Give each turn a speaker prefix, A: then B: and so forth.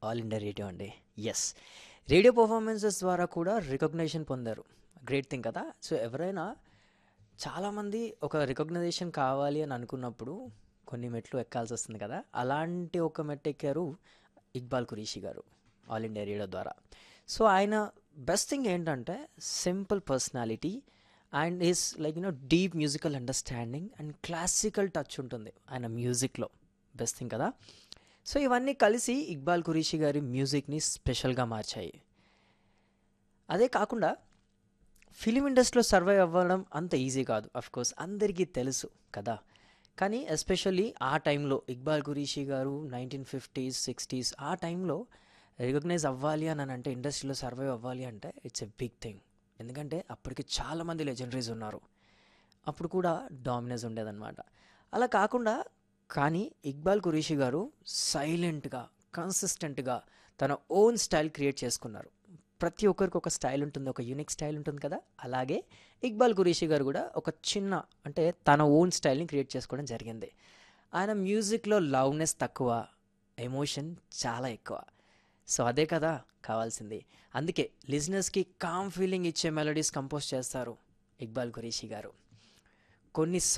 A: all India radio అండి yes radio performances ద్వారా కూడా రికగ్నైజేషన్ పొందారు గ్రేట్ థింగ్ కదా సో ఎవరైనా చాలామంది ఒక రికగ్నైజేషన్ కావాలి అని అనుకున్నప్పుడు కొన్ని మెట్లు ఎక్కాల్సి వస్తుంది కదా అలాంటి ఒక మెట్టు ఎక్కారు ఇక్బాల్ కురీషి గారు ఆల్ ఇండియా రేడియో ద్వారా సో ఆయన బెస్ట్ థింగ్ ఏంటంటే simple personality and is like you know deep musical understanding and classical touch ఉంటుంది ఆయన మ్యూజిక్లో బెస్ట్ థింగ్ కదా సో ఇవన్నీ కలిసి ఇక్బాల్ కురీషి గారి మ్యూజిక్ని స్పెషల్గా మార్చాయి అదే కాకుండా ఫిలిం ఇండస్ట్రీలో సర్వైవ్ అవ్వడం అంత ఈజీ కాదు కోర్స్ అందరికీ తెలుసు కదా కానీ ఎస్పెషల్లీ ఆ టైంలో ఇక్బాల్ కురీషి గారు నైన్టీన్ ఫిఫ్టీస్ సిక్స్టీస్ ఆ టైంలో రికగ్నైజ్ అవ్వాలి అని అంటే ఇండస్ట్రీలో సర్వైవ్ అవ్వాలి అంటే ఇట్స్ ఎ బిగ్ థింగ్ ఎందుకంటే అప్పటికి చాలామంది లెజెండరీస్ ఉన్నారు అప్పుడు కూడా డామినేజ్ ఉండేదన్నమాట అలా కాకుండా కానీ ఇక్బాల్ కురీషి గారు సైలెంట్గా కన్సిస్టెంట్గా తన ఓన్ స్టైల్ క్రియేట్ చేసుకున్నారు ప్రతి ఒక్కరికి ఒక స్టైల్ ఉంటుంది ఒక యూనిక్ స్టైల్ ఉంటుంది కదా అలాగే ఇక్బాల్ కురీషి గారు కూడా ఒక చిన్న అంటే తన ఓన్ స్టైల్ని క్రియేట్ చేసుకోవడం జరిగింది ఆయన మ్యూజిక్లో లవ్నెస్ తక్కువ ఎమోషన్ చాలా ఎక్కువ సో అదే కదా కావాల్సింది అందుకే లిజినెస్కి కామ్ ఫీలింగ్ ఇచ్చే మెలడీస్ కంపోజ్ చేస్తారు ఇక్బాల్ కురీషి గారు కొన్ని